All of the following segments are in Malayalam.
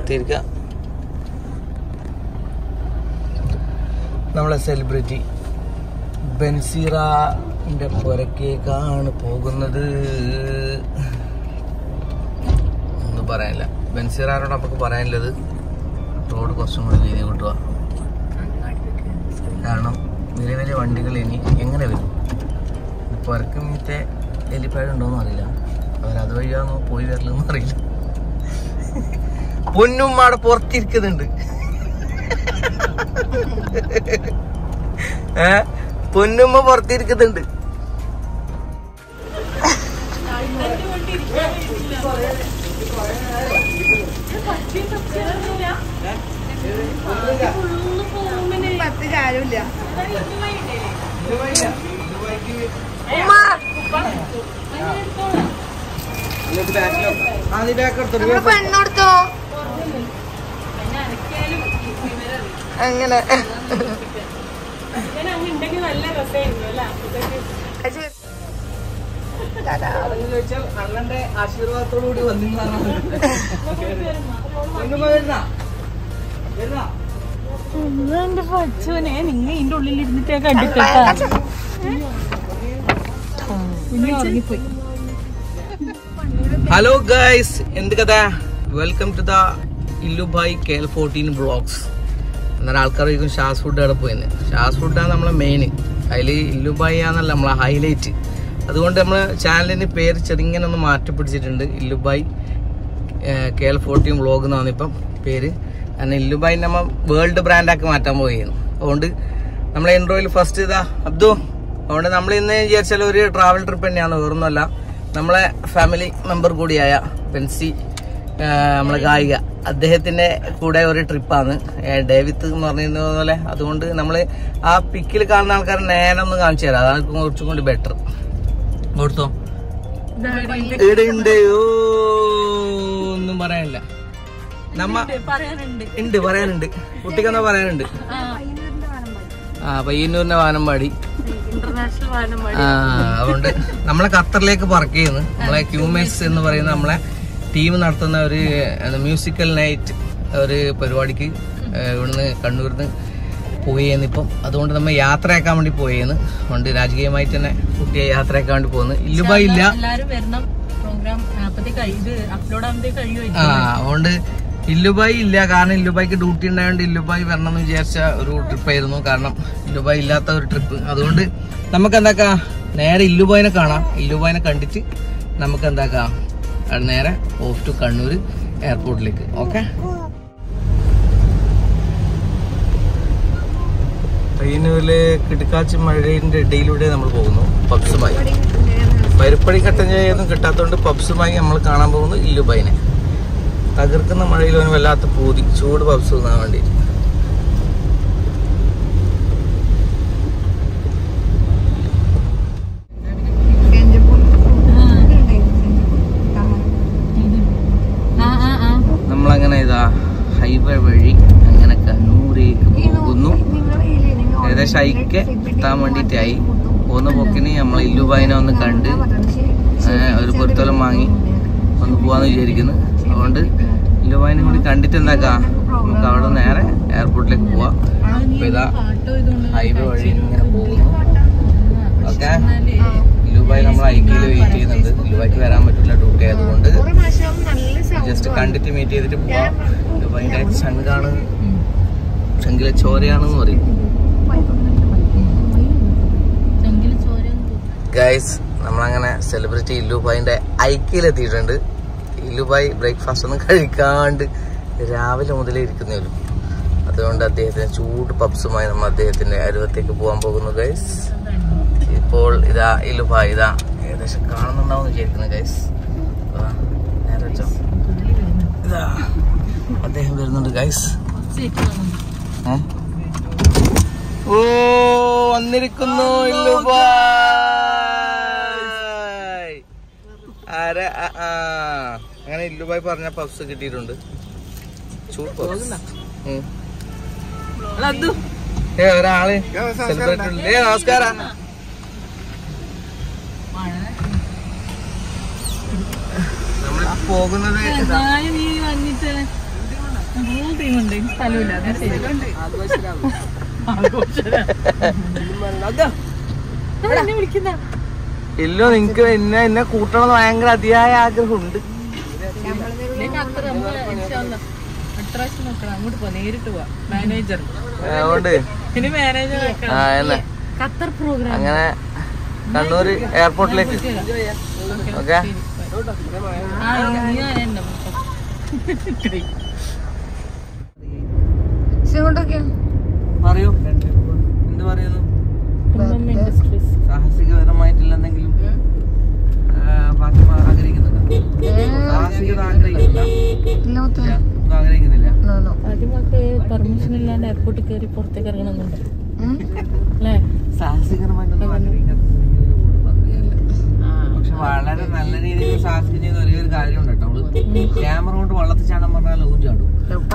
എത്തിയിരിക്ക നമ്മളെ സെലിബ്രിറ്റി ബെൻസീറിന്റെ പുരക്കേക്കാണ് പോകുന്നത് ഒന്നും പറയാനില്ല ബെൻസീറാരോട് നമുക്ക് പറയാനുള്ളത് റോഡ് കുറച്ചും കൂടി വീതി കൂട്ടുക കാരണം വലിയ വലിയ വണ്ടികൾ ഇനി എങ്ങനെ വരും പുരക്ക് മീത്തെ എലിപ്പാട് ഉണ്ടോന്നും അറിയില്ല അവരത് വഴിയാണോ പോയി വരലെന്നും അറിയില്ല പൊന്നും അവിടെ പുറത്തിരിക്കുന്നുണ്ട് ഏ പൊന്നുമ്മ പുറത്തിരിക്കുന്നുണ്ട് പത്ത് കാര്യമില്ല നമ്മള് പെണ്ണെടുത്തോ അങ്ങനെ അണ്ണന്റെ ആശീർവാദത്തോടു കൂടി എന്റെ പച്ചോനെ നിങ്ങ ഇതിന്റെ ഉള്ളിൽ ഇരുന്നിട്ടേ കണ്ടിട്ടാ ഉറങ്ങിപ്പോയി ഹലോ ഗൈസ് എന്ത് കഥ വെൽക്കം ടു ദ ഇല്ലുബായ് കെ എൽ ഫോർട്ടീൻ ബ്ലോഗ്സ് എന്നാൽ ആൾക്കാർ ചോദിക്കും ഷാസ് ഫുഡ് അവിടെ പോയിന്ന് ഷാസ് ഫുഡാണ് നമ്മളെ മെയിൻ അതിൽ ഇല്ലുബായി ആണെന്നല്ല നമ്മളെ ഹൈലൈറ്റ് അതുകൊണ്ട് നമ്മൾ ചാനലിന് പേര് ചെറുങ്ങനെ ഒന്ന് മാറ്റി പിടിച്ചിട്ടുണ്ട് ഇല്ലുബായ് കെ എൽ ഫോർട്ടീൻ വ്ളോഗ് എന്നാണ് ഇപ്പം പേര് കാരണം ഇല്ലുബായി നമ്മൾ വേൾഡ് ബ്രാൻഡാക്കി മാറ്റാൻ പോയിരുന്നു അതുകൊണ്ട് നമ്മളെ ഇൻട്രോയിൽ ഫസ്റ്റ് ഇതാ അബ്ദു അതുകൊണ്ട് നമ്മൾ ഇന്ന് വിചാരിച്ചാൽ ഒരു ട്രാവൽ ട്രിപ്പ് തന്നെയാണ് വേറൊന്നുമല്ല നമ്മളെ ഫാമിലി മെമ്പർ കൂടിയായ ബെൻസി ആ, നമ്മളെ ഗായിക അദ്ദേഹത്തിന്റെ കൂടെ ഒരു ട്രിപ്പാണ് ഡേവിത്ത് എന്ന് പറഞ്ഞിരുന്ന പോലെ അതുകൊണ്ട് നമ്മൾ ആ പിക്കിൽ കാണുന്ന ആൾക്കാർ നേരെ ഒന്ന് കാണിച്ചു തരാം അതാണ് കുറച്ചും കൂടി ബെറ്റർ കൊടുത്തോ ഇവിടെയുണ്ട് ഓ ഒന്നും പറയാനില്ല നമ്മ പറയാനുണ്ട് ഉണ്ട് പറയാനുണ്ട് കുട്ടിക്കെന്നാ പറയാനുണ്ട് ആ പയ്യന്നൂരിന്റെ വാനമ്പാടി ഇന്റർനാഷണൽ വാനം ആ അതുകൊണ്ട് നമ്മളെ ഖത്തറിലേക്ക് പറക്ക് ചെയ്യുന്നു നമ്മളെ ക്യൂമേറ്റ്സ് എന്ന് പറയുന്ന നമ്മളെ ടീം നടത്തുന്ന ഒരു മ്യൂസിക്കൽ നൈറ്റ് ഒരു പരിപാടിക്ക് ഏ, ഇവിടുന്ന് കണ്ണൂരിന്ന് പോയേന്ന് ഇപ്പം അതുകൊണ്ട് നമ്മൾ യാത്രയാക്കാൻ വേണ്ടി പോയേന്ന് അതുകൊണ്ട് രാജകീയമായിട്ട് തന്നെ കുട്ടിയെ യാത്രയാക്കാൻ വേണ്ടി പോകുന്നു ഇല്ലുബായി ഇല്ല എല്ലാരും വരണം പ്രോഗ്രാം അപ്പത്തേക്ക് ഇത് അപ്ലോഡ് ആകുമ്പോഴത്തേക്ക് കഴിയുമായിരിക്കും ആ അതുകൊണ്ട് ഇല്ലുബായി ഇല്ല കാരണം ഇല്ലുബായിക്ക് ഡ്യൂട്ടി ഉണ്ടായതുകൊണ്ട് ഇല്ലുബായി വരണം എന്ന് വിചാരിച്ച ഒരു ട്രിപ്പായിരുന്നു കാരണം ഇല്ലുബായി ഇല്ലാത്ത ഒരു ട്രിപ്പ് അതുകൊണ്ട് നമുക്ക് എന്താക്കാം നേരെ ഇല്ലുബായിനെ കാണാം ഇല്ലുബായിനെ കണ്ടിട്ട് നമുക്ക് എന്താക്കാം അവിടെ നേരെ ഓഫ് ടു കണ്ണൂർ എയർപോർട്ടിലേക്ക് ഓക്കെ ട്രെയിനില് കിടക്കാച്ചി മഴയുടെ ഇടയിലൂടെ നമ്മൾ പോകുന്നു പബ്സുമായി പരിപ്പടി കട്ടൻ ചായയൊന്നും കിട്ടാത്തതുകൊണ്ട് പബ്സുമായി നമ്മൾ കാണാൻ പോകുന്നു ഇല്ലുബൈനെ തകർക്കുന്ന മഴയിൽ അവന് വല്ലാത്ത പൂതി ചൂട് പബ്സ് തിന്നാൻ വേണ്ടിയിട്ട് ആ ആ ആ നമ്മളങ്ങനെ ഇതാ ഹൈവേ വഴി അങ്ങനെ കണ്ണൂരേക്ക് പോകുന്നു ഏകദേശം അയക്കെ എത്താൻ വേണ്ടിയിട്ടായി പോകുന്ന പോക്കിന് നമ്മൾ ഇല്ലുബായിനെ ഒന്ന് കണ്ട് ഏ, ഒരു പൊരുത്തോലം വാങ്ങി ഒന്ന് പോവാന്ന് വിചാരിക്കുന്നു അതുകൊണ്ട് ഇല്ലുബായിനെ കൂടി കണ്ടിട്ട് എന്താക്കാം നമുക്ക് അവിടെ നേരെ എയർപോർട്ടിലേക്ക് പോവാം അപ്പൊ ഇതാ ഹൈവേ വഴി ഇങ്ങനെ പോകുന്നു ഓക്കെ ഇല്ലുബായി നമ്മൾ ഐക്കിയിൽ വെയിറ്റ് ചെയ്യുന്നുണ്ട് ഇല്ലുബായിക്ക് വരാൻ പറ്റില്ല ഡ്യൂട്ടി ആയതുകൊണ്ട് ജസ്റ്റ് കണ്ടിട്ട് മീറ്റ് ചെയ്തിട്ട് പോവാം ഇല്ലുബായിന്റെ ചങ്കാണ് ചങ്കിലെ ചോരയാണെന്ന് പറയും ചെങ്കില് ചോര ഗൈസ് നമ്മളങ്ങനെ സെലിബ്രിറ്റി ഇല്ലുബായിന്റെ ഐക്യയിലെത്തിയിട്ടുണ്ട് ഇല്ലുബായി ബ്രേക്ക്ഫാസ്റ്റ് ഒന്നും കഴിക്കാണ്ട് രാവിലെ മുതലേ ഇരിക്കുന്നേ ഉള്ളൂ അതുകൊണ്ട് അദ്ദേഹത്തിന് ചൂട് പപ്സുമായി നമ്മൾ അദ്ദേഹത്തിന്റെ അരുവത്തേക്ക് പോകാൻ പോകുന്നു ഗൈസ് ഇപ്പോൾ ഇതാ ഇല്ലുബായ് ഇതാ ഏകദേശം കാണുന്നുണ്ടാവും വിചാരിക്കുന്നു ഗൈസ് നേരെ വെച്ചോ ഇതാ അദ്ദേഹം വരുന്നുണ്ട് ഗൈസ് ഏ? ഓ വന്നിരിക്കുന്നു ഇല്ലുബായ് ആരാ ആ, ആ. അങ്ങനെ ഇല്ലുബായ് പറഞ്ഞ പബ്സ് കിട്ടിയിട്ടുണ്ട് ചൂട് പബ്സ് ഉം. ഏ ഒരാള് സെലിബ്രേറ്റ് ഏ നമസ്കാരം നമ്മൾ പോകുന്നത് നീ വന്നിട്ട് ടീമുണ്ട് സ്ഥലമില്ല അത് ശരി എന്നെ വിളിക്കുന്ന ഇല്ലോ നിങ്ങക്ക് എന്നെ എന്നെ കൂട്ടണമെന്ന് ഭയങ്കര അതിയായ ആഗ്രഹമുണ്ട് ഖത്തർ നമുക്ക് ഇൻഷാല്ലാ അടുത്ത പ്രാവശ്യം നോക്കണം അങ്ങോട്ട് പോവാം നേരിട്ട് പോവാം മാനേജർ അതുകൊണ്ട് ഇനി മാനേജർ ആ എന്നെ ഖത്തർ പ്രോഗ്രാം അങ്ങനെ കണ്ണൂർ എയർപോർട്ടിലേക്ക് ഓക്കെ ആ നീ എന്നെ ഇങ്ങോട്ടൊക്കെ പറയൂ എന്ത് പറയുന്നു ഇൻഡസ്ട്രീസ് സാഹസികപരമായിട്ടുള്ള എന്തെങ്കിലും ആ, ഫാത്തിമ ആഗ്രഹിക്കുന്നുണ്ടോ സാഹസികത ആഗ്രഹിക്കുന്നില്ല ഇല്ല മുത്തേ ഒന്നും ആഗ്രഹിക്കുന്നില്ല നോ നോ ആദ്യമൊക്കെ പെർമിഷൻ ഇല്ലാണ്ട് എയർപോർട്ടിൽ കയറി പുറത്തേക്ക് ഇറങ്ങണമെന്നുണ്ട് അല്ലേ സാഹസികരമായിട്ടൊന്നും ആഗ്രഹിക്കാത്ത പക്ഷെ വളരെ നല്ല രീതിയിൽ സാഹസികം ചെയ്ത ഒരേ ഒരു കാര്യമുണ്ട് കേട്ടോ അവള് ക്യാമറ കൊണ്ട് വള്ളത്തിൽ ചാടാൻ പറഞ്ഞാൽ ഊ ചാടും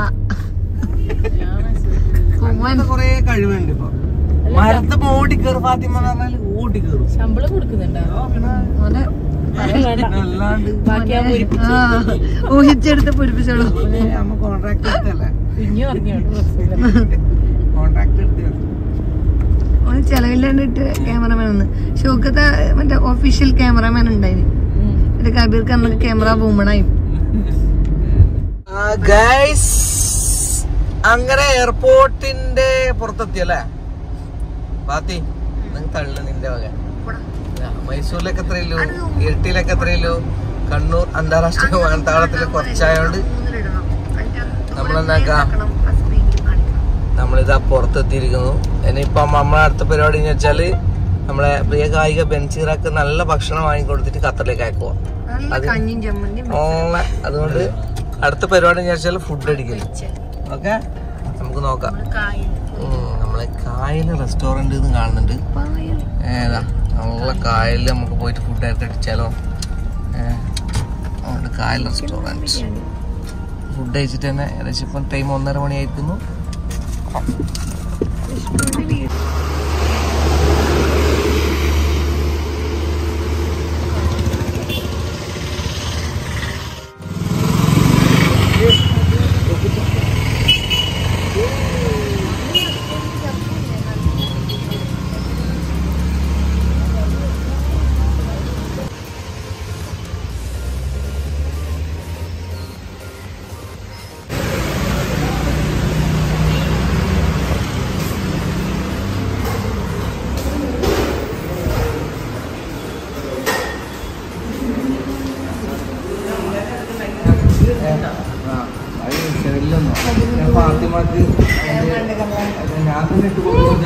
അങ്ങനത്തെ കൊറേ കഴിവുണ്ട് ഇപ്പൊ മരത്ത് ഓടി കയറി ഫാത്തിമ എന്ന് പറഞ്ഞാൽ ഓടി കയറും ശമ്പളം കൊടുക്കുന്നുണ്ടോ മോനെ അല്ലാണ്ട് ബാക്കി ആ ഒരു ആ ഊഹിച്ചെടുത്ത് പൊരിപ്പിച്ചോളൂ നമ്മ കോൺട്രാക്ട് എടുത്തല്ലേ കുഞ്ഞു പറഞ്ഞോണ്ട് കോൺട്രാക്ട് എടുത്ത് ഓന് ചെലവില്ലാണ്ടിട്ട് ക്യാമറമാൻ ഒന്ന് ഷോക്കത്തെ മറ്റേ ഒഫീഷ്യൽ ക്യാമറമാൻ ഉണ്ടായിന് മറ്റേ കബീർ കണ്ണൊക്കെ ക്യാമറ ബൂമണായി ഗൈസ് അങ്ങനെ എയർപോർട്ടിന്റെ പുറത്തെത്തി അല്ലേ പാത്തി നിങ്ങൾ തള്ളു നിന്റെ വക ആ, മൈസൂരിലൊക്കെ എത്രയല്ലോ ഇരട്ടിയിലൊക്കെ എത്രയല്ലോ കണ്ണൂർ അന്താരാഷ്ട്ര വിമാനത്താവളത്തിൽ കുറച്ചായോണ്ട് നമ്മളെന്നാക്കാ നമ്മളിതാ പുറത്തെത്തിയിരിക്കുന്നു ഇനിയിപ്പം നമ്മളെ അടുത്ത പരിപാടി എന്ന് വെച്ചാല് നമ്മളെ പ്രിയ ഗായിക ബെൻസീറക്ക് നല്ല ഭക്ഷണം വാങ്ങിക്കൊടുത്തിട്ട് ഖത്തറിലേക്ക് അയക്കുക നല്ല കഞ്ഞിയും ചമ്മന്തിയും ഓളെ അതുകൊണ്ട് അടുത്ത പരിപാടി എന്ന് വെച്ചാൽ ഫുഡ് അടിക്കല് ഓക്കെ നമുക്ക് നോക്കാം ഉം, നമ്മളെ കായൽ റെസ്റ്റോറന്റ് ഇത് കാണുന്നുണ്ട് പായൽ ഏതാ നല്ല കായലിൽ നമുക്ക് പോയിട്ട് ഫുഡ് ഒക്കെ അടിച്ചാലോ ഏ, അതുകൊണ്ട് കായൽ റെസ്റ്റോറന്റ് ഫുഡ് കഴിച്ചിട്ട് തന്നെ ഏകദേശം ഇപ്പം ടൈം ഒന്നര മണിയായിരിക്കുന്നു ഫാത്തിമാക്ക് ഞാൻ തന്നെ ഇട്ട് കൊടുക്കും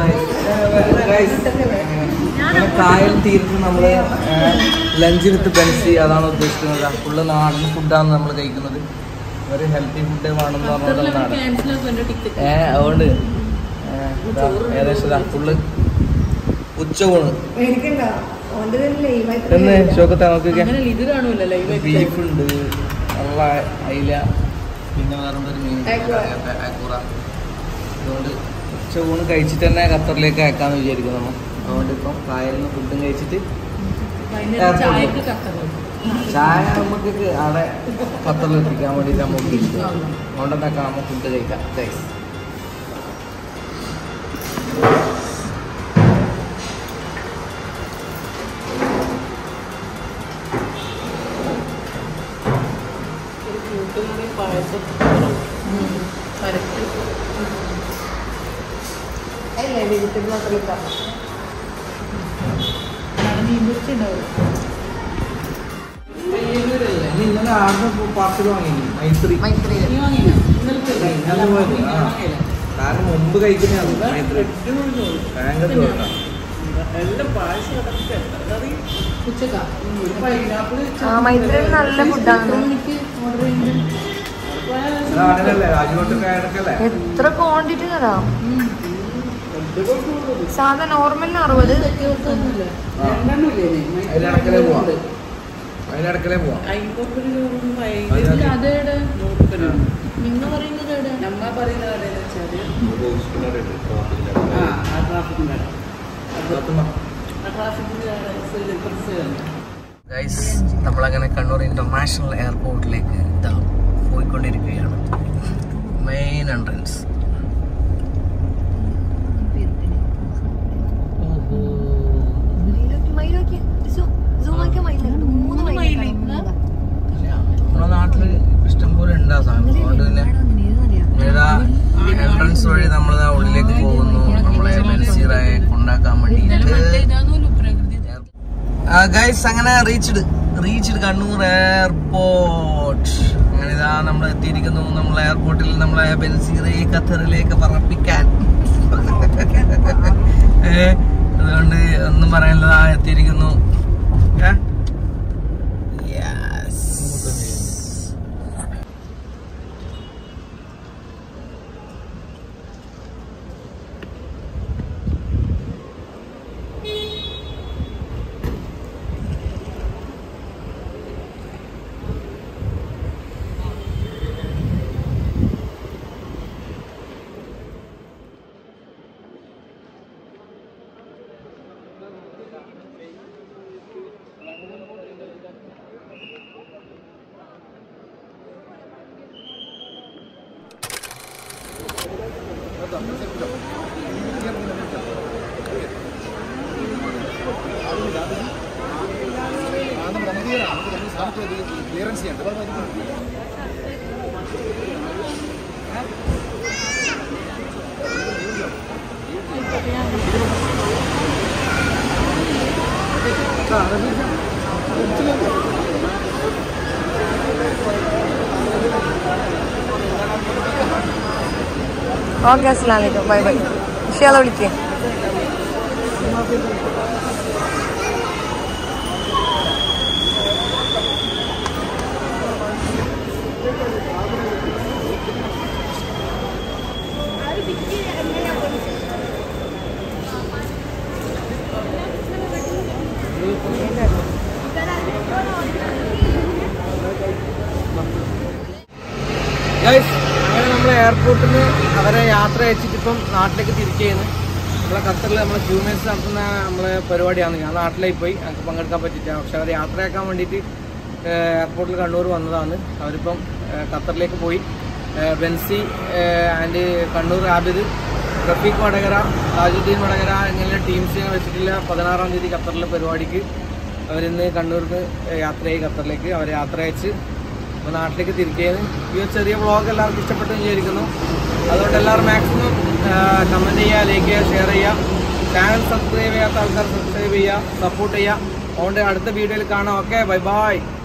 കായൽ തീരത്ത് നമ്മള് ലഞ്ച് വിത്ത് ബെൻസി അതാണ് ഉദ്ദേശിക്കുന്നത് ഫുള്ള് നാടൻ ഫുഡാണ് നമ്മൾ കഴിക്കുന്നത് ഒരു ഹെൽത്തി ഫുഡ് വേണമെന്ന് പറഞ്ഞുകൊണ്ടാണ് ക്യാൻസൽ ആക്കുന്നുണ്ട് ടിക്കറ്റ് ഏ അതുകൊണ്ട് ഏ, ഇതാ, ഏകദേശം ഇതാ ഫുള്ള് ഉച്ചകൂണ് മേടിക്കണ്ട ഓന്റെ എന്ന് ഷോക്കത്തെ നോക്കിയൊക്കെ അങ്ങനെ ഇത് കാണൂല ലൈവ് ബീഫ് ഉണ്ട് നല്ല അയില പിന്നെ വേറെ എന്തൊരു മീൻ അയക്കൂറ അതുകൊണ്ട് ഉച്ചകൂണ് കഴിച്ചിട്ട് തന്നെ ഖത്തറിലേക്ക് അയക്കാന്ന് വിചാരിക്കുന്നു നമ്മൾ അതുകൊണ്ട് ഇപ്പം കായലിൽ നിന്ന് ഫുഡും കഴിച്ചിട്ട് വൈകുന്നേരം ചായക്ക് കത്തണം ചായ നമുക്ക് അവിടെ ഖത്തറിൽ എത്തിക്കാൻ വേണ്ടിയിട്ട് നമുക്ക് ഇരിക്കും അതുകൊണ്ട് എന്താക്കാം നമുക്ക് ഫുഡ് കഴിക്കാം താങ്ക്സ് ഒരു കൂട്ടുകറി പായസം പരത്തി മീൻ പൊരിച്ചുണ്ടാവും ഇന്നലെ ആരുടെ പാർസൽ വാങ്ങി മൈത്രി നീ വാങ്ങിയോ ഇന്നലത്തെ ഇന്നലെ പോയത് ആ കാരണം മുമ്പ് കഴിക്കുന്നതാണ് മൈത്രി ഭയങ്കര ചോട്ടാ എല്ലാം പായസം അതൊക്കെ കറി ഉച്ചക്കാ ഒരു പൈനാപ്പിൾ ആ മൈത്രി നല്ല ഫുഡാണ് മണിക്ക് ഓർഡർ ചെയ്യുന്നുണ്ട് നാടനല്ലേ രാജകോട്ടൊക്കെ ആയിട്ടൊക്കെ എത്ര ക്വാണ്ടിറ്റി തരാം സാധാ നോർമലിന് അറുപത് അതിലടക്കലേ പോവാം അതിലടക്കലേ പോവാം ഇതിൽ അതേടെ നിങ്ങൾ പറയുന്നത് എവിടെ നമ്മ പറയുന്നത് ഗൈസ് നമ്മളങ്ങനെ കണ്ണൂർ ഇന്റർനാഷണൽ എയർപോർട്ടിലേക്ക് ഇതാ പോയിക്കൊണ്ടിരിക്കുകയാണ് മെയിൻ മെയിൻ എൻട്രൻസ് ഓഹോ മൂന്ന് മൈൽ നമ്മുടെ നാട്ടില് ഇഷ്ടംപോലെ ഉണ്ട് ആ സാധനം അതുകൊണ്ട് തന്നെ ഏതാ എൻട്രൻസ് വഴി നമ്മൾ ഉള്ളിലേക്ക് പോകുന്നു നമ്മളെ ബെൻസീറായെ കൊണ്ടാക്കാൻ വേണ്ടിയിട്ട് ഇതാന്നൂലു പ്രകൃതി ഗൈസ് അങ്ങനെ റീച്ച്ഡ് റീച്ച്ഡ് കണ്ണൂർ എയർപോർട്ട് അങ്ങനെ ഇതാ നമ്മൾ എത്തിയിരിക്കുന്നു നമ്മൾ എയർപോർട്ടിൽ നമ്മളെ ബെൻസീറയെ ഖത്തറിലേക്ക് പറപ്പിക്കാൻ ഏ അതുകൊണ്ട് ഒന്നും പറയാനില്ല എത്തിയിരിക്കുന്നു ഏ? Yes. ക്ലിയറൻസ് ചെയ്യണ്ട ഓക്കെ അസ്സലാം വലൈക്കും ബൈ ബൈ ഇഷയാളെ വിളിക്കേ ഗൈസ് അങ്ങനെ നമ്മൾ എയർപോർട്ടിൽ നിന്ന് അവരെ യാത്ര അയച്ചിട്ട് ഇപ്പം നാട്ടിലേക്ക് തിരിക്കുകയാണ് നമ്മളെ ഖത്തറിൽ നമ്മളെ ജൂനിയേഴ്സ് നടത്തുന്ന നമ്മളെ പരിപാടിയാണ് ഞാൻ നാട്ടിലേക്ക് പോയി ഞങ്ങൾക്ക് പങ്കെടുക്കാൻ പറ്റിയില്ല പക്ഷെ അവർ യാത്രയാക്കാൻ വേണ്ടിയിട്ട് എയർപോർട്ടിൽ കണ്ണൂർ വന്നതാണ് അവരിപ്പം ഏഹ്, ഖത്തറിലേക്ക് പോയി ഏഹ്, ബെൻസി ആൻഡ് കണ്ണൂർ ആബിദ് റഫീഖ് വടകര താജുദ്ദീൻ വടകര ഇങ്ങനെ ടീംസിനെ വെച്ചിട്ടുള്ള പതിനാറാം തീയതി ഖത്തറിലെ പരിപാടിക്ക് അവരിന്ന് കണ്ണൂരിൽ നിന്ന് യാത്രയായി ഖത്തറിലേക്ക് അവരെ യാത്ര അയച്ച് അപ്പോൾ നാട്ടിലേക്ക് തിരിക്കുകയാണ് ഈ ഒരു ചെറിയ വ്ളോഗ് എല്ലാവർക്കും ഇഷ്ടപ്പെട്ടു വിചാരിക്കുന്നു അതുകൊണ്ട് എല്ലാവരും മാക്സിമം കമൻറ്റ് ചെയ്യുക ലൈക്ക് ചെയ്യുക ഷെയർ ചെയ്യുക ചാനൽ സബ്സ്ക്രൈബ് ചെയ്യാത്ത ആൾക്കാർ സബ്സ്ക്രൈബ് ചെയ്യുക സപ്പോർട്ട് ചെയ്യുക അതുകൊണ്ട് അടുത്ത വീഡിയോയിൽ കാണാം ഓക്കെ ബൈ ബൈ